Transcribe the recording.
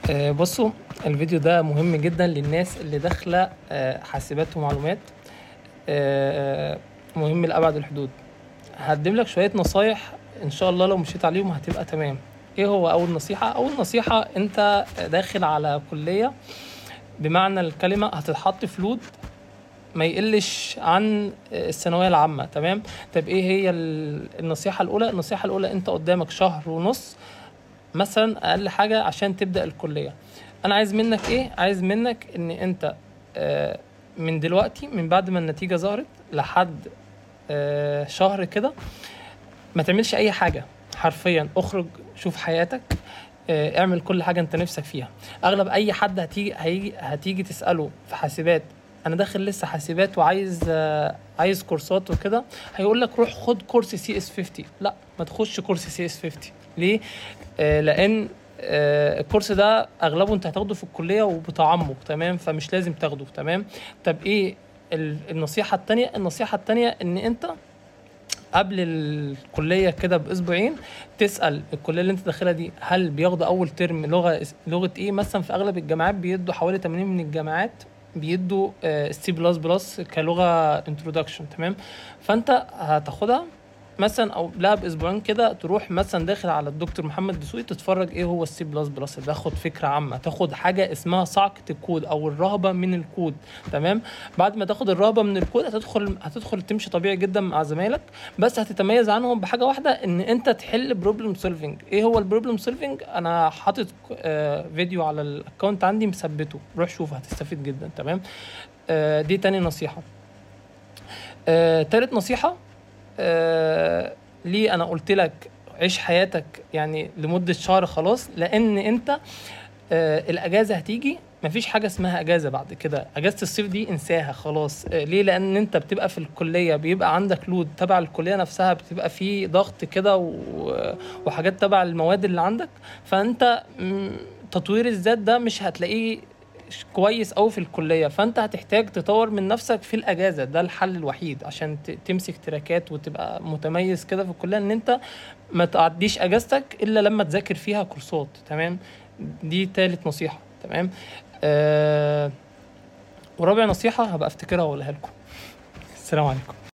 آه، بصوا الفيديو ده مهم جدا للناس اللي داخله آه، حاسبات ومعلومات آه، مهم لأبعد الحدود هقدم لك شوية نصايح إن شاء الله لو مشيت عليهم هتبقى تمام إيه هو أول نصيحة؟ أول نصيحة أنت داخل على كلية بمعنى الكلمة هتتحط في لود ما يقلش عن الثانوية العامة تمام؟ طب إيه هي ال- النصيحة الأولى؟ النصيحة الأولى أنت قدامك شهر ونص مثلا اقل حاجه عشان تبدا الكليه انا عايز منك ايه عايز منك ان انت آه، من دلوقتي من بعد ما النتيجه ظهرت لحد آه، شهر كده ما تعملش اي حاجه حرفيا اخرج شوف حياتك آه، اعمل كل حاجه انت نفسك فيها اغلب اي حد هتيجي هيجي هتيجي تساله في حاسبات انا داخل لسه حاسبات وعايز آه، عايز كورسات وكده هيقول لك روح خد كورس سي اس 50 لا ما تخش كورس سي اس 50 ليه آه، لان آه، الكورس ده اغلبه انت هتاخده في الكليه وبتعمق تمام فمش لازم تاخده تمام طب ايه ال- النصيحه التانية النصيحه التانية ان انت قبل الكليه كده باسبوعين تسال الكليه اللي انت داخلها دي هل بياخدوا اول ترم لغه لغه ايه مثلا في اغلب الجامعات بيدوا حوالي 80 من الجامعات بيدوا السي بلس بلس كلغه انترودكشن تمام فانت هتاخدها مثلا او لا باسبوعين كده تروح مثلا داخل على الدكتور محمد دسوقي تتفرج ايه هو السي بلس بلس تاخد فكره عامه تاخد حاجه اسمها صعقه الكود او الرهبه من الكود تمام بعد ما تاخد الرهبه من الكود هتدخل هتدخل تمشي طبيعي جدا مع زمايلك بس هتتميز عنهم بحاجه واحده ان انت تحل بروبلم سولفنج ايه هو البروبلم سولفنج انا حاطط آه فيديو على الاكونت عندي مثبته روح شوف هتستفيد جدا تمام آه دي تاني نصيحه آه تالت نصيحه آه ليه انا قلت لك عيش حياتك يعني لمده شهر خلاص لان انت آه الاجازه هتيجي مفيش حاجه اسمها اجازه بعد كده اجازه الصيف دي انساها خلاص آه ليه لان انت بتبقى في الكليه بيبقى عندك لود تبع الكليه نفسها بتبقى في ضغط كده و- وحاجات تبع المواد اللي عندك فانت م، تطوير الذات ده مش هتلاقيه كويس قوي في الكليه فانت هتحتاج تطور من نفسك في الاجازه ده الحل الوحيد عشان ت- تمسك تراكات وتبقى متميز كده في الكليه ان انت ما تعديش اجازتك الا لما تذاكر فيها كورسات تمام دي تالت نصيحه تمام آه ورابع نصيحه هبقى افتكرها واقولها لكم السلام عليكم